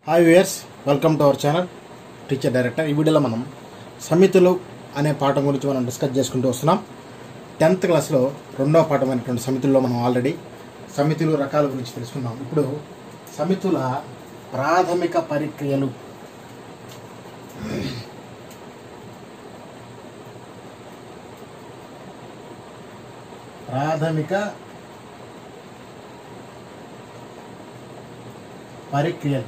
Hi viewers welcome to our channel teacher director ఈ వీడియోలో మనం సమితులు అనే పాఠం గురించి మనం డిస్కస్ చేసుకుంటూ వస్తున్నాం టెన్త్ క్లాస్లో రెండవ పాఠమైనటువంటి సమితుల్లో మనం ఆల్రెడీ సమితులు రకాల గురించి తెలుసుకున్నాం ఇప్పుడు సమితుల ప్రాథమిక పరిక్రియలు ప్రాథమిక పరిక్రియలు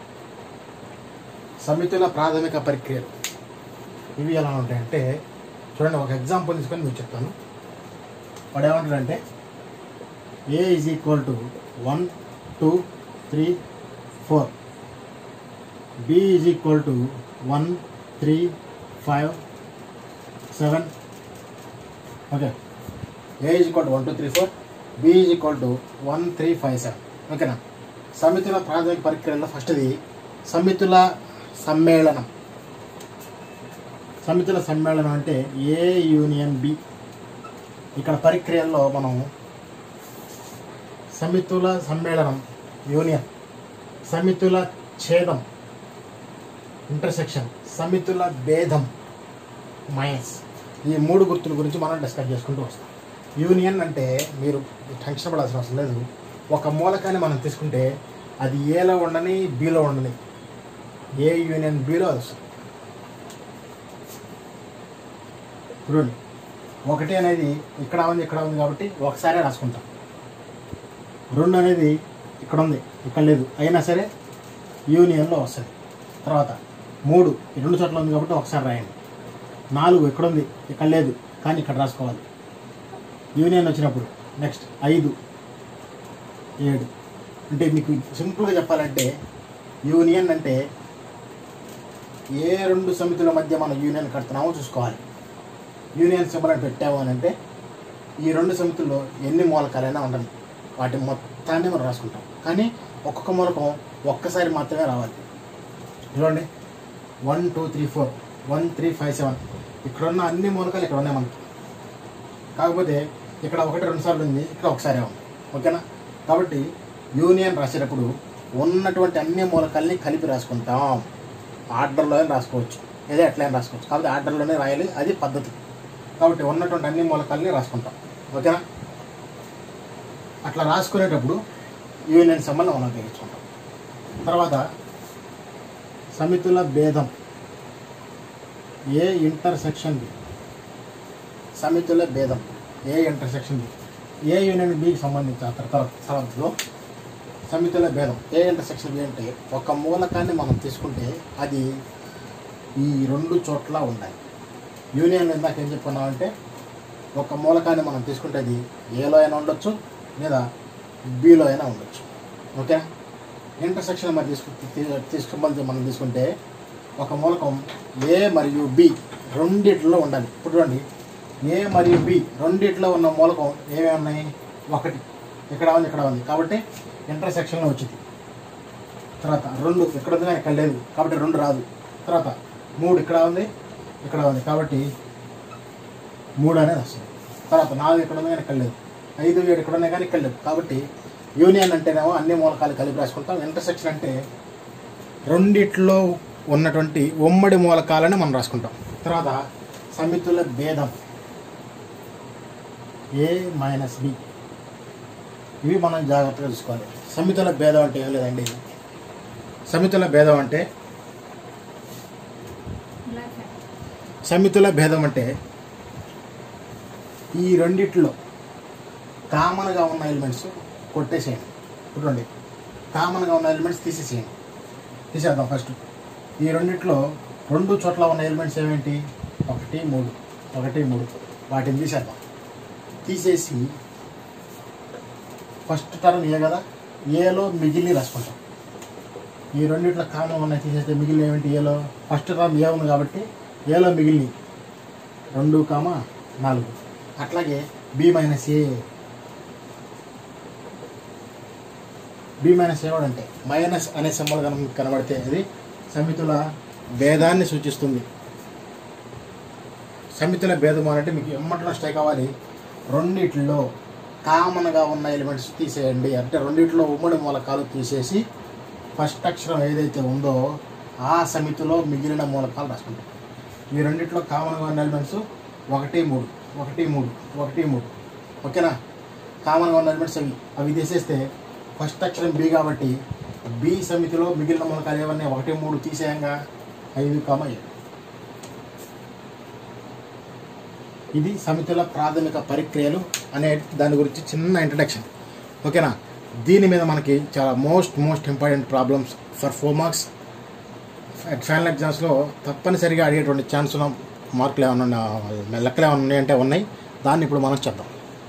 సమితుల ప్రాథమిక పరిక్రియలు ఇవి ఎలా ఉంటాయంటే చూడండి ఒక ఎగ్జాంపుల్ తీసుకొని మీకు చెప్తాను వాడు ఏమంటాడంటే A is equal to one two three four B is equal to one three five seven okay A is equal to one two three four B is equal to one three five seven ఓకేనా సమితుల ప్రాథమిక పరిక్రియల్లో ఫస్ట్ది సమితుల సమ్మేళనం సమితుల సమ్మేళనం అంటే A union B ఇక్కడ పరిక్రియల్లో మనం సమితుల సమ్మేళనం యూనియన్ సమితుల ఛేదం ఇంటర్సెక్షన్ సమితుల భేదం మైనస్ ఈ మూడు గుర్తుల గురించి మనం డిస్కస్ చేసుకుంటూ వస్తాం యూనియన్ అంటే మీరు టెన్షన్ పడాల్సిన అవసరం లేదు ఒక మూలకాన్ని మనం తీసుకుంటే అది ఏలో ఉండని బిలో ఉండని ఏ యూనియన్ బిలో అది వస్తుంది చూడండి ఒకటి అనేది ఇక్కడ ఉంది ఇక్కడ ఉంది కాబట్టి ఒకసారే రాసుకుంటాం రెండు అనేది ఇక్కడ ఉంది ఇక్కడ లేదు అయినా సరే యూనియన్లో వస్తుంది తర్వాత మూడు ఈ రెండు చోట్ల ఉంది కాబట్టి ఒకసారి రాయండి నాలుగు ఇక్కడ ఉంది ఇక్కడ లేదు కానీ ఇక్కడ రాసుకోవాలి యూనియన్ వచ్చినప్పుడు నెక్స్ట్ ఐదు ఏడు అంటే మీకు సింపుల్గా చెప్పాలంటే యూనియన్ అంటే ఏ రెండు సమితుల మధ్య మనం యూనియన్ కడుతున్నామో చూసుకోవాలి యూనియన్ సింబల్ అని పెట్టాము అని అంటే ఈ రెండు సమితుల్లో ఎన్ని మూలకాలైనా ఉండని వాటి మొత్తాన్ని మనం రాసుకుంటాం కానీ ఒక్కొక్క మూలకం ఒక్కసారి మాత్రమే రావాలి చూడండి one two three four one three five seven ఇక్కడ ఉన్న అన్ని మూలకాలు ఇక్కడ ఉన్నాయి మనకి కాకపోతే ఇక్కడ ఒకటి రెండు సార్లు ఉంది ఇక్కడ ఒకసారి ఉంది ఓకేనా కాబట్టి యూనియన్ రాసేటప్పుడు ఉన్నటువంటి అన్ని మూలకాల్ని కలిపి రాసుకుంటాం ఆర్డర్లోనే రాసుకోవచ్చు ఏదో ఎట్లయినా రాసుకోవచ్చు కాబట్టి ఆర్డర్లోనే రాయాలి అది పద్ధతి కాబట్టి ఉన్నటువంటి అన్ని మూలకాల్ని రాసుకుంటాం ఓకేనా అట్లా రాసుకునేటప్పుడు యూనియన్ సంబంధం మనం ఉపయోగించుకుంటాం తర్వాత సమితుల భేదం ఏ ఇంటర్సెక్షన్ బి సమితుల భేదం A intersection B A union బికి సంబంధించిన తర్వాత తర్వాతలో సమితుల భేదం ఏ ఇంటర్సెక్షన్ బి అంటే ఒక మూలకాన్ని మనం తీసుకుంటే అది ఈ రెండు చోట్ల ఉండాలి యూనియన్ ఇందాక ఏం చెప్పుకున్నామంటే ఒక మూలకాన్ని మనం తీసుకుంటే అది ఏలో అయినా ఉండొచ్చు లేదా బిలో అయినా ఉండొచ్చు ఓకే ఇంటర్సెక్షన్ మరి తీసుకు తీసుకుని మనం తీసుకుంటే ఒక మూలకం ఏ మరియు బి రెండిట్లో ఉండాలి ఇప్పుడు చూడండి ఏ మరియు బి రెండిట్లో ఉన్న మూలకం ఏమేమి ఉన్నాయి ఒకటి ఇక్కడ ఉంది ఇక్కడ ఉంది కాబట్టి ఇంటర్సెక్షన్లో వచ్చింది తర్వాత రెండు ఇక్కడ ఉంది కానీ ఇక్కడ లేదు కాబట్టి రెండు రాదు తర్వాత మూడు ఇక్కడ ఉంది ఇక్కడ ఉంది కాబట్టి మూడు అనేది వస్తుంది తర్వాత నాలుగు ఇక్కడ ఉంది కానీ ఇక్కడ లేదు ఐదు ఏడు ఇక్కడ ఉన్నాయి కానీ ఇక్కడ లేదు కాబట్టి యూనియన్ అంటేనేమో అన్ని మూలకాలు కలిపి రాసుకుంటాం ఇంటర్సెక్షన్ అంటే రెండిట్లో ఉన్నటువంటి ఉమ్మడి మూలకాలని మనం రాసుకుంటాం తర్వాత సమితుల భేదం ఏ మైనస్ బి ఇవి మనం జాగ్రత్తగా చూసుకోవాలి సమితుల భేదం అంటే ఏం లేదండి సమితుల భేదం అంటే సమితుల భేదం అంటే ఈ రెండిట్లో కామన్గా ఉన్న ఎలిమెంట్స్ కొట్టేసేయండి చూడండి కామన్గా ఉన్న ఎలిమెంట్స్ తీసేసేయండి తీసేద్దాం ఫస్ట్ ఈ రెండిట్లో రెండు చోట్ల ఉన్న ఎలిమెంట్స్ ఏమేంటి ఒకటి మూడు ఒకటి మూడు వాటిని తీసేద్దాం తీసేసి ఫస్ట్ టర్మ్ ఏ కదా ఏలో మిగిలిన రాసుకుంటాం ఈ రెండిట్లో కామన్ ఉన్నాయి తీసేస్తే మిగిలిన ఏమిటి ఏలో ఫస్ట్ టర్మ్ ఏ ఉంది కాబట్టి ఏలో మిగిలిన రెండు కామ నాలుగు అట్లాగే B minus A B minus A కూడా అంటే మైనస్ అనే సింబల్ కనుక కనబడితే అది సమితుల భేదాన్ని సూచిస్తుంది సమితుల భేదం అంటే మీకు ఎమ్మట్లో స్ట్రైక్ అవ్వాలి రెండిట్లో కామన్గా ఉన్న ఎలిమెంట్స్ తీసేయండి అంటే రెండిట్లో ఉమ్మడి మూలకాలు తీసేసి ఫస్ట్ అక్షరం ఏదైతే ఉందో ఆ సమితిలో మిగిలిన మూలకాలు రాసుకుంటాం ఈ రెండిట్లో కామన్గా ఉన్న ఎలిమెంట్స్ ఒకటి మూడు ఒకటి మూడు ఒకటి మూడు ఓకేనా కామన్గా ఉన్న ఎలిమెంట్స్ అవి అవి తీసేస్తే ఫస్ట్ అక్షరం బి కాబట్టి బి సమితిలో మిగిలిన మూలకాలు ఏమన్నా ఒకటి మూడు తీసేయంగా ఐదు కామ ఏడు ఇది సమితుల ప్రాథమిక పరిక్రియలు అనే దాని గురించి చిన్న ఇంట్రడక్షన్ ఓకేనా దీని మీద మనకి చాలా most most important problems for four marks final ఎగ్జామ్స్లో తప్పనిసరిగా అడిగేటువంటి ఛాన్స్ ఉన్న మార్కులు ఏమైనా ఉన్న- లెక్కలు ఏమైనా ఉన్నాయంటే ఉన్నాయి దాన్ని ఇప్పుడు మనం చేద్దాం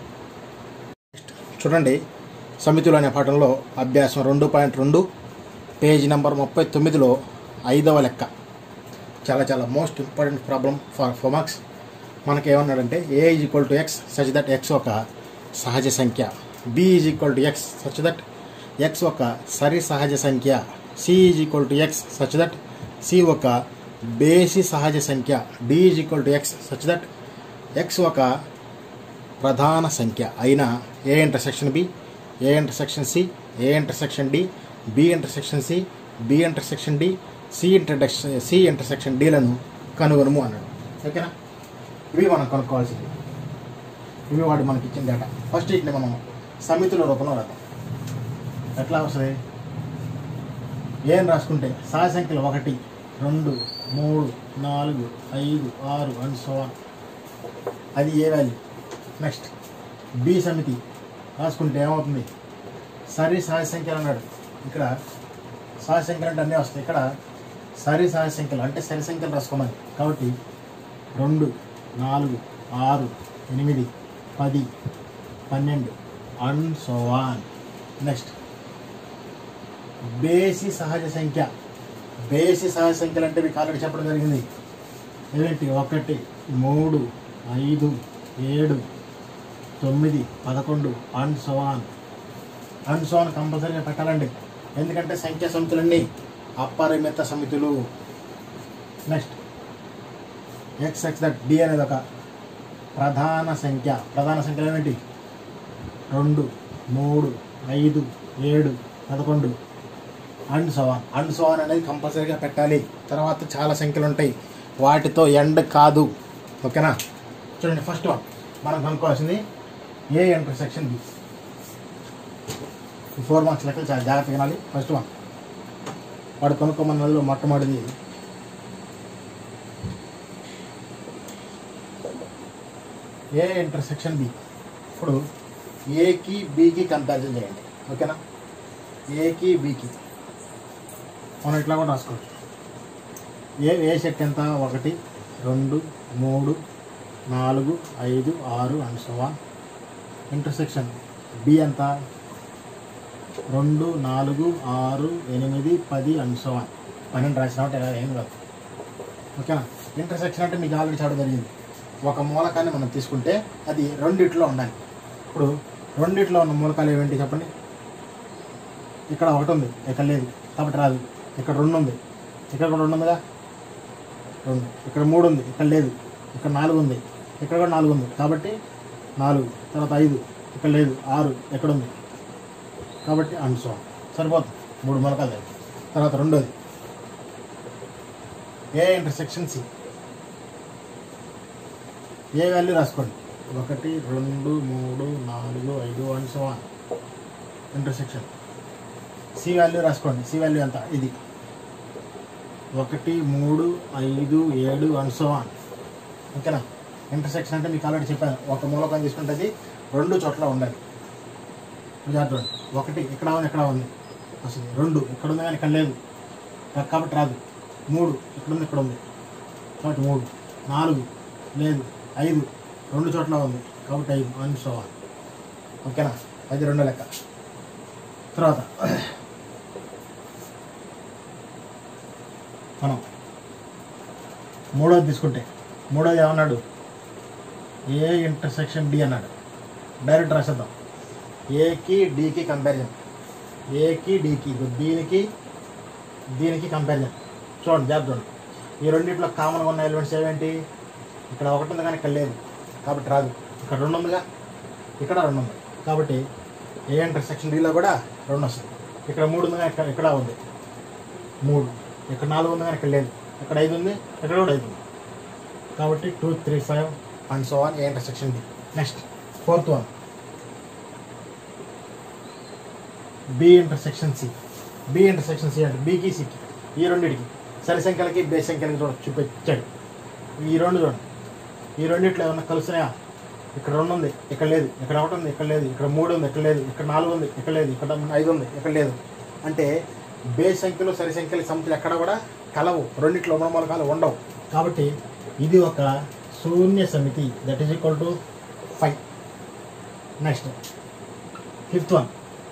చూడండి సమితులు అనే పాఠంలో అభ్యాసం రెండు పాయింట్ రెండు పేజ్ నెంబర్ ముప్పై తొమ్మిదిలో ఐదవ లెక్క చాలా చాలా most important problem for four marks మనకి ఏమన్నాడంటే A is equal to X such that X ఒక సహజ సంఖ్య B is equal to X such that X ఒక సరి సహజ సంఖ్య C is equal to X such that C ఒక బేసి సహజ సంఖ్య D is equal to X such that X ఒక ప్రధాన సంఖ్య అయిన A intersection B A intersection C A intersection D B intersection C B intersection D C intersection C intersection డీలను కనుగొనుము అన్నాడు ఓకేనా ఇవి మనం కనుక్కోవాల్సింది ఇవి వాడు మనకి ఇచ్చిన డేటా ఫస్ట్ వీటిని మనం సమితుల రూపంలో రాద్దాం ఎట్లా వస్తుంది ఏం రాసుకుంటే సహజ సంఖ్యలు ఒకటి రెండు మూడు నాలుగు ఐదు ఆరు అండ్ సో on. అది ఏ వాల్యూ నెక్స్ట్ బి సమితి రాసుకుంటే ఏమవుతుంది సరి సహజ సంఖ్యలు అన్నాడు ఇక్కడ సహజ సంఖ్యలు అంటే అన్నీ వస్తాయి ఇక్కడ సరి సహజ సంఖ్యలు అంటే సరి సంఖ్యలు రాసుకోమని కాబట్టి రెండు నాలుగు ఆరు ఎనిమిది పది పన్నెండు అండ్ సో ఆన్ నెక్స్ట్ బేసి సహజ సంఖ్య బేసి సహజ సంఖ్యలు అంటే మీకు ఆల్రెడీ చెప్పడం జరిగింది ఏంటి ఒకటి మూడు ఐదు ఏడు తొమ్మిది పదకొండు and so on and so on కంపల్సరీగా పెట్టాలండి ఎందుకంటే సంఖ్య సమితులన్నీ అపరిమిత సమితులు next X X that D అనేది ఒక ప్రధాన సంఖ్య ప్రధాన సంఖ్యలు ఏమిటి రెండు మూడు ఐదు ఏడు పదకొండు అండ్ సోవాన్ అండ్ సోవాన్ అనేది కంపల్సరీగా పెట్టాలి తర్వాత చాలా సంఖ్యలు ఉంటాయి వాటితో ఎండ్ కాదు ఓకేనా చూడండి ఫస్ట్ వన్ మనం కనుక్కోవాల్సింది ఏ ఇంటర్సెక్షన్ బి ఈ ఫోర్ మార్క్స్ లెక్కలు చాలా జాగ్రత్తగా వినాలి ఫస్ట్ వన్ వాడు కొనుక్కోమన్నదిలో మొట్టమొదటిది ఏ ఇంటర్సెక్షన్ బి ఇప్పుడు ఏకి బికి కంపారిజన్ చేయండి ఓకేనా ఏకి బికి మనం ఇట్లా కూడా రాసుకోవచ్చు ఏ ఏ సెట్ ఎంత ఒకటి రెండు మూడు నాలుగు ఐదు ఆరు and so on intersection B ఎంత రెండు నాలుగు ఆరు ఎనిమిది పది అండ్ సో ఆన్ పన్నెండు రాసినట్టు ఏం కాదు ఓకేనా ఇంటర్సెక్షన్ అంటే మీకు ఆల్రెడీ చదవడం జరిగింది ఒక మూలకాన్ని మనం తీసుకుంటే అది రెండిట్లో ఉండాలి ఇప్పుడు రెండిట్లో ఉన్న మూలకాలు ఏమిటి చెప్పండి ఇక్కడ ఒకటి ఉంది ఇక్కడ లేదు కాబట్టి రాదు ఇక్కడ రెండు ఉంది ఇక్కడ కూడా రెండు ఉందిగా రెండు ఇక్కడ మూడు ఉంది ఇక్కడ లేదు ఇక్కడ నాలుగు ఉంది ఇక్కడ కూడా నాలుగు ఉంది కాబట్టి నాలుగు తర్వాత ఐదు ఇక్కడ లేదు ఆరు ఎక్కడ ఉంది కాబట్టి అంశ సరిపోతుంది మూడు మొలకలు తర్వాత రెండోది A intersection C A value రాసుకోండి ఒకటి రెండు మూడు నాలుగు ఐదు and so on intersection C value రాసుకోండి సి వాల్యూ ఎంత ఇది ఒకటి మూడు ఐదు ఏడు అండ్ సో ఆన్ ఓకేనా ఇంటర్సెక్షన్ అంటే మీకు ఆల్రెడీ చెప్పాను ఒక మూలకం తీసుకుంటే రెండు చోట్ల ఉండాలి జాగ్రత్త ఒకటి ఇక్కడ ఉంది ఇక్కడ ఉంది అసలు రెండు ఇక్కడ ఉంది కానీ ఇక్కడ లేదు కా- కాబట్టి రాదు మూడు ఇక్కడ ఉంది ఇక్కడ ఉంది కాబట్టి మూడు నాలుగు లేదు ఐదు రెండు చోట్ల ఉంది కాబట్టి ఐదు అండ్ సో ఆన్ ఓకేనా అది రెండో లెక్క తర్వాత మనం మూడోది తీసుకుంటే మూడోది ఏమన్నాడు ఏ ఇంటర్సెక్షన్ డి అన్నాడు డైరెక్ట్ రాసేద్దాం ఏకి డికి కంపారిజన్ ఏకి డికి ఇదిగో దీనికి దీనికి కంపారిజన్ చూడండి జాబ్ చూడండి ఈ రెండిట్లో కామన్గా ఉన్న ఎలిమెంట్స్ ఏమేంటి ఇక్కడ ఒకటి ఉంది కానీ ఇక్కడ లేదు కాబట్టి రాదు ఇక్కడ రెండు ఉందిగా ఇక్కడ రెండు ఉంది కాబట్టి ఏ ఇంటర్సెక్షన్ డీలో కూడా రెండు వస్తుంది ఇక్కడ మూడు ఉంది కానీ ఇక్కడ ఇక్కడ ఉంది మూడు ఇక్కడ నాలుగు ఉంది కానీ ఇక్కడ లేదు ఇక్కడ ఐదు ఉంది ఇక్కడ కూడా ఐదు ఉంది కాబట్టి two three five and so one A intersection D next fourth one B intersection C B intersection C అంటే బీకి సికి ఈ రెండింటికి సరి సంఖ్యలకి బేస్ సంఖ్యలకి చూడ చూపించాడు ఈ రెండు చూడండి ఈ రెండిట్లో ఏమన్నా కలుస్తున్నాయా ఇక్కడ రెండు ఉంది ఇక్కడ లేదు ఇక్కడ ఒకటి ఉంది ఇక్కడ లేదు ఇక్కడ మూడు ఉంది ఇక్కడ లేదు ఇక్కడ నాలుగు ఉంది ఇక్కడ లేదు ఇక్కడ ఐదు ఉంది ఇక్కడ లేదు అంటే బేస్ సంఖ్యలు సరి సంఖ్యల సంఖ్యలు ఎక్కడ కూడా కలవు రెండిట్లో మూలకాలు ఉండవు కాబట్టి ఇది ఒక శూన్య సమితి that is equal to five next fifth one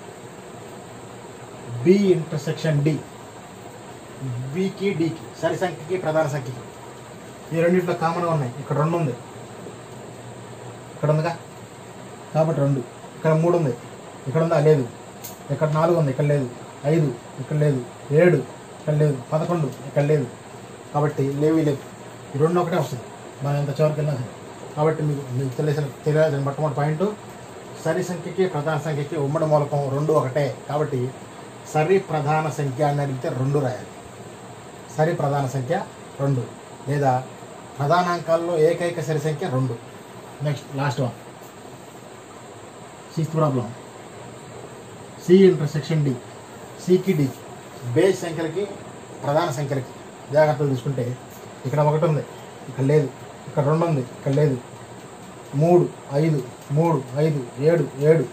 B intersection D బికి డికి సరి సంఖ్యకి ప్రధాన సంఖ్యకి ఈ రెండింటిలో కామన్గా ఉన్నాయి ఇక్కడ రెండు ఉంది ఇక్కడ ఉందిగా కాబట్టి రెండు ఇక్కడ మూడు ఉంది ఇక్కడ ఉందా లేదు ఇక్కడ నాలుగు ఉంది ఇక్కడ లేదు ఐదు ఇక్కడ లేదు ఏడు ఇక్కడ లేదు పదకొండు ఇక్కడ లేదు కాబట్టి లేవి లేవు ఈ రెండు ఒకటే వస్తుంది మనం ఎంత చివరికి వెళ్ళినా సరే కాబట్టి మీకు మీకు తెలిసిన తెలియాల్సిన మొట్టమొదటి పాయింట్ సరి సంఖ్యకి ప్రధాన సంఖ్యకి ఉమ్మడి మూలకం రెండు ఒకటే కాబట్టి సరి ప్రధాన సంఖ్య అని అడిగితే రెండు రాయాలి సరి ప్రధాన సంఖ్య రెండు లేదా ప్రధానాంకాల్లో ఏకైక సరి సంఖ్య రెండు next last one sixth problem C intersection D సికి డి బేస్ సంఖ్యలకి ప్రధాన సంఖ్యలకి జాగ్రత్తలు తీసుకుంటే ఇక్కడ ఒకటి ఉంది ఇక్కడ లేదు ఇక్కడ రెండు ఉంది ఇక్కడ లేదు మూడు ఐదు మూడు ఐదు ఏడు ఏడు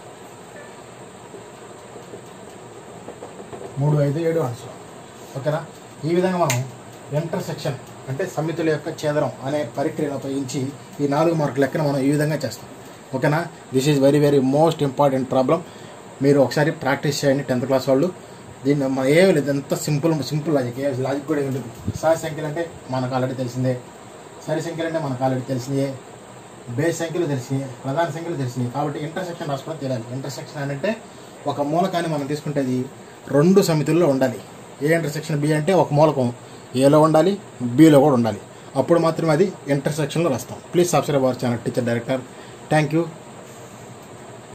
మూడు ఐదు ఏడు ఆన్సర్ ఓకేనా ఈ విధంగా మనం ఇంటర్సెక్షన్ అంటే సమితుల యొక్క ఛేదనం అనే పరిక్రియను ఉపయోగించి ఈ నాలుగు మార్కుల లెక్కన మనం ఈ విధంగా చేస్తాం ఓకేనా this is very very most important problem మీరు ఒకసారి ప్రాక్టీస్ చేయండి టెన్త్ క్లాస్ వాళ్ళు దీన్ని మన ఏమి లేదు ఎంత సింపుల్ సింపుల్ లాజిక్ ఏ లాజిక్ కూడా ఏమి లేదు సహజ సంఖ్యలు అంటే మనకు ఆల్రెడీ తెలిసిందే సరి సంఖ్యలు అంటే మనకు ఆల్రెడీ తెలిసిందే బేస్ సంఖ్యలు తెలిసినాయి ప్రధాన సంఖ్యలు తెలిసినాయి కాబట్టి ఇంటర్సెక్షన్ రాసుకోవడం తెలియాలి ఇంటర్సెక్షన్ అని అంటే ఒక మూలకాన్ని మనం తీసుకుంటే అది రెండు సమితుల్లో ఉండాలి ఏ ఇంటర్సెక్షన్ బి అంటే ఒక మూలకం ఏలో ఉండాలి బిలో కూడా ఉండాలి అప్పుడు మాత్రమే అది ఇంటర్సెక్షన్లో రాస్తాం please subscribe our channel teacher director thank you